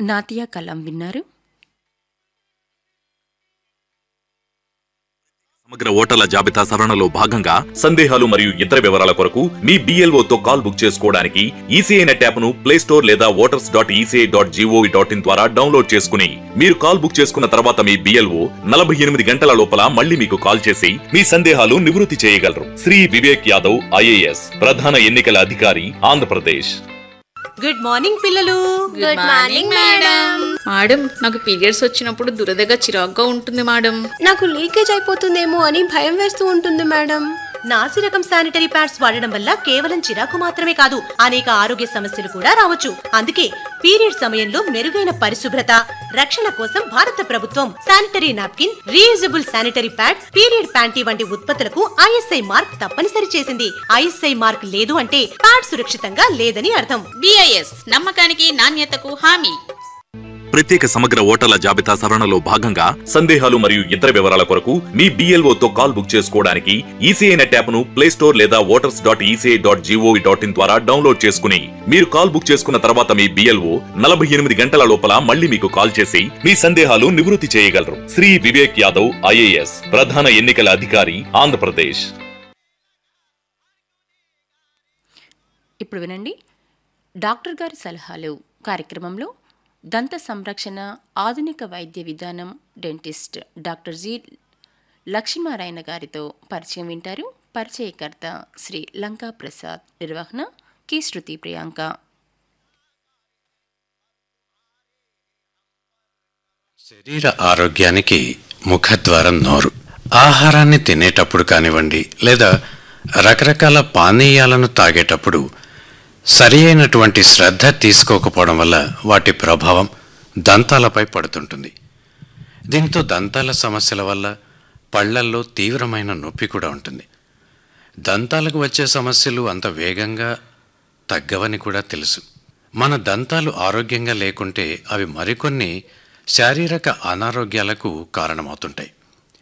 నాతియా కలాం విన్నారు సమగ్ర ఓటర్ల జాబితా సవరణలో భాగంగా సందేహాలు మరియు ఇతర వివరాల కొరకు మీ BLO తో కాల్ బుక్ చేసుకోవడానికి ఈసీఐ నెట్ యాప్ ను ప్లే స్టోర్ లేదా voters dot ECI dot G O V dot in ద్వారా డౌన్లోడ్ చేసుకుని మీరు కాల్ బుక్ చేసుకున్న తర్వాత మీ బిఎల్ఓ నలభై ఎనిమిది గంటల లోపల మళ్ళీ మీకు కాల్ చేసి మీ సందేహాలు నివృత్తి చేయగలరు శ్రీ వివేక్ యాదవ్ ఐఏఎస్ ప్రధాన ఎన్నికల అధికారి ఆంధ్రప్రదేశ్ గుడ్ మార్నింగ్ పిల్లలు గుడ్ మార్నింగ్ మేడం మేడం నాకు పీరియడ్స్ వచ్చినప్పుడు దురదగా చిరాగ్గా ఉంటుంది మేడం నాకు లీకేజ్ అయిపోతుందేమో అని భయం వేస్తూ ఉంటుంది మేడం నాసి రకం శానిటరీ ప్యాడ్స్ వాడడం వల్ల కేవలం చిరాకు మాత్రమే కాదు అనేక ఆరోగ్య సమస్యలు కూడా రావచ్చు అందుకే పీరియడ్ సమయంలో మెరుగైన పరిశుభ్రత రక్షణ కోసం భారత ప్రభుత్వం sanitary napkin reusable sanitary pad period panty వంటి ఉత్పత్తులకు ఐఎస్ఐ మార్క్ తప్పనిసరి చేసింది ఐఎస్ఐ మార్క్ లేదు అంటే ప్యాడ్ సురక్షితంగా లేదని అర్థం బిఐఎస్ నమ్మకానికి నాణ్యతకు హామీ ప్రత్యేక సమగ్ర ఓటర్ల జాబితా సవరణలో భాగంగా సందేహాలు మరియు ఇతర వివరాల కొరకు మీ BLO తో కాల్ బుక్ చేసుకోవడానికి ఈసీఐ నెట్ యాప్ ను ప్లే స్టోర్ లేదా voters dot ECI dot G O V dot in ద్వారా డౌన్లోడ్ చేసుకుని మీరు కాల్ బుక్ చేసుకున్న తర్వాత మీ బిఎల్ఓ నలభై ఎనిమిది గంటల లోపల మళ్ళీ మీకు కాల్ చేసి మీ సందేహాలు నివృత్తి చేయగలరు శ్రీ వివేక్ యాదవ్ ఐఏఎస్ ప్రధాన ఎన్నికల అధికారి ఆంధ్రప్రదేశ్ ఇప్పుడు వినండి డాక్టర్ గారి సలహాలు కార్యక్రమంలో దంత సంరక్షణ ఆధునిక వైద్య విధానం డెంటిస్ట్ డాక్టర్ జి లక్ష్మీనారాయణ గారితో పరిచయం వింటారు పరిచయకర్త శ్రీ లంకా ప్రసాద్ నిర్వహణ కి శృతి ప్రియాంక శరీర ఆరోగ్యానికి ముఖద్వారం నోరు ఆహారాన్ని తినేటప్పుడు కానివ్వండి లేదా రకరకాల పానీయాలను తాగేటప్పుడు సరి అయినటువంటి శ్రద్ధ తీసుకోకపోవడం వల్ల వాటి ప్రభావం దంతాలపై పడుతుంటుంది దీంతో దంతాల సమస్యల వల్ల పళ్లల్లో తీవ్రమైన నొప్పి కూడా ఉంటుంది దంతాలకు వచ్చే సమస్యలు అంత వేగంగా తగ్గవని కూడా తెలుసు మన దంతాలు ఆరోగ్యంగా లేకుంటే అవి మరికొన్ని శారీరక అనారోగ్యాలకు కారణమవుతుంటాయి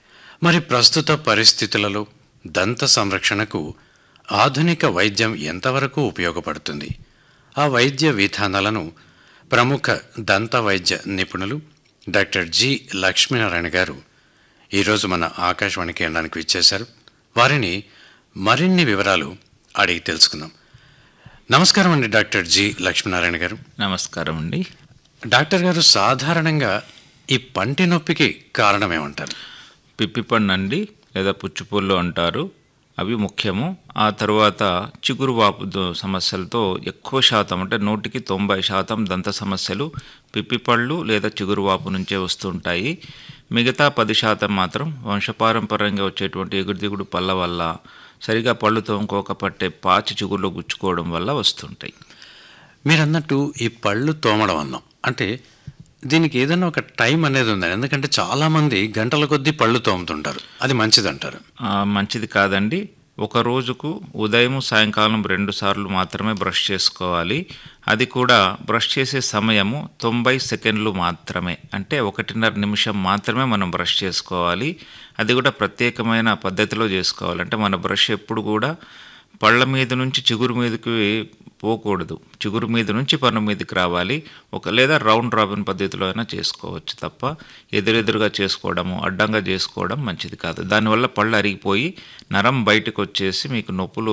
మరి ప్రస్తుత పరిస్థితులలో దంత సంరక్షణకు ఆధునిక వైద్యం ఎంతవరకు ఉపయోగపడుతుంది ఆ వైద్య విధానాలను ప్రముఖ దంత వైద్య నిపుణులు డాక్టర్ జి లక్ష్మీనారాయణ గారు ఈరోజు మన ఆకాశవాణి కేంద్రానికి విచ్చేశారు వారిని మరిన్ని వివరాలు అడిగి తెలుసుకుందాం నమస్కారం అండి డాక్టర్ జి లక్ష్మీనారాయణ గారు నమస్కారం అండి డాక్టర్ గారు సాధారణంగా ఈ పంటి నొప్పికి కారణం ఏమంటారు పిప్పిపండు అండి లేదా పుచ్చిపూళ్ళు అంటారు అవి ముఖ్యము ఆ తర్వాత చిగురు వాపు ద- సమస్యలతో ఎక్కువ శాతం అంటే నూటికి తొంభై శాతం దంత సమస్యలు పిప్పిపళ్ళు లేదా చిగురు వాపు నుంచే వస్తుంటాయి మిగతా పది శాతం మాత్రం వంశపారంపర్యంగా వచ్చేటువంటి ఎగురు దిగుడు పళ్ళ వల్ల సరిగా పళ్ళు తోముకోక పట్టే పాచి చిగురులో గుచ్చుకోవడం వల్ల వస్తుంటాయి మీరు అన్నట్టు ఈ పళ్ళు తోమడం అన్నాం అంటే దీనికి ఏదైనా ఒక టైం అనేది ఉందని ఎందుకంటే చాలామంది గంటల కొద్దీ పళ్ళు తోముతుంటారు అది మంచిదంటారు ఆ, మంచిది కాదండి ఒక రోజుకు ఉదయం సాయంకాలం రెండు సార్లు మాత్రమే బ్రష్ చేసుకోవాలి అది కూడా బ్రష్ చేసే సమయము తొంభై సెకండ్లు మాత్రమే అంటే ఒకటిన్నర నిమిషం మాత్రమే మనం బ్రష్ చేసుకోవాలి అది కూడా ప్రత్యేకమైన పద్ధతిలో చేసుకోవాలి అంటే మన బ్రష్ ఎప్పుడు కూడా పళ్ళ మీద నుంచి చిగురు మీదకి పోకూడదు చిగురు మీద నుంచి పన్ను మీదకి రావాలి ఒక లేదా రౌండ్ రాబిన్ పద్ధతిలో అయినా చేసుకోవచ్చు తప్ప ఎదురెదురుగా చేసుకోవడము అడ్డంగా చేసుకోవడం మంచిది కాదు దానివల్ల పళ్ళు అరిగిపోయి నరం బయటకు వచ్చేసి మీకు నొప్పులు